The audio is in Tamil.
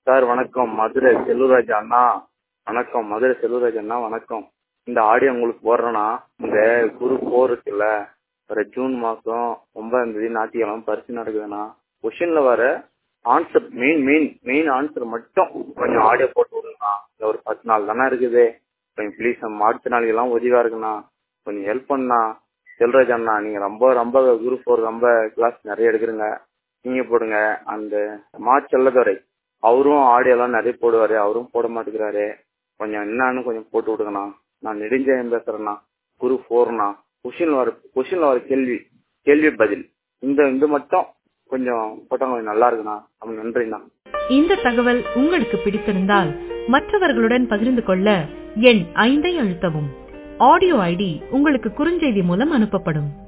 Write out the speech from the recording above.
சார் வணக்கம் மதுரை செல்வராஜ் அண்ணா வணக்கம் மதுரை செல்வராஜ் அண்ணா வணக்கம் இந்த ஆடியோ உங்களுக்கு போடுறேன்னா இந்த குரு போர் இருக்குல்ல வர ஜூன் மாதம் ஒன்பதாம் தேதி ஞாயிற்றுக்கிழமை பரிசு நடக்குதுண்ணா கொஷினில் வர answer main main main answer மட்டும் கொஞ்சம் ஆடியோ போட்டு விடுங்கண்ணா இந்த ஒரு பத்து நாள் தானே இருக்குது கொஞ்சம் ப்ளீஸ் நம்ம அடுத்த நாளைக்கெல்லாம் உதவியாக இருக்குண்ணா கொஞ்சம் ஹெல்ப் பண்ணா செல்வராஜ் அண்ணா நீங்கள் ரொம்ப ரொம்ப குரூப் ஃபோர் ரொம்ப கிளாஸ் நிறைய எடுக்கிறீங்க நீங்கள் போடுங்க அந்த மா செல்லதுரை அவரும் ஆடியோலாம் நிறைய போடுவார் அவரும் போட மாட்டேங்கிறாரு கொஞ்சம் என்னன்னு கொஞ்சம் போட்டு விடுங்கண்ணா நான் நெடுஞ்செழியன் பேசுகிறேண்ணா குரூப் ஃபோர்ண்ணா கொஷினில் வர கொஷினில் வர கேள்வி கேள்வி பதில் இந்த இது மட்டும் கொஞ்சம் போட்டால் கொஞ்சம் நல்லா இருக்குண்ணா ரொம்ப நன்றிண்ணா இந்த தகவல் உங்களுக்கு பிடித்திருந்தால் மற்றவர்களுடன் பகிர்ந்து கொள்ள எண் ஐந்தை அழுத்தவும் ஆடியோ ஐடி உங்களுக்கு குறுஞ்செய்தி மூலம் அனுப்பப்படும்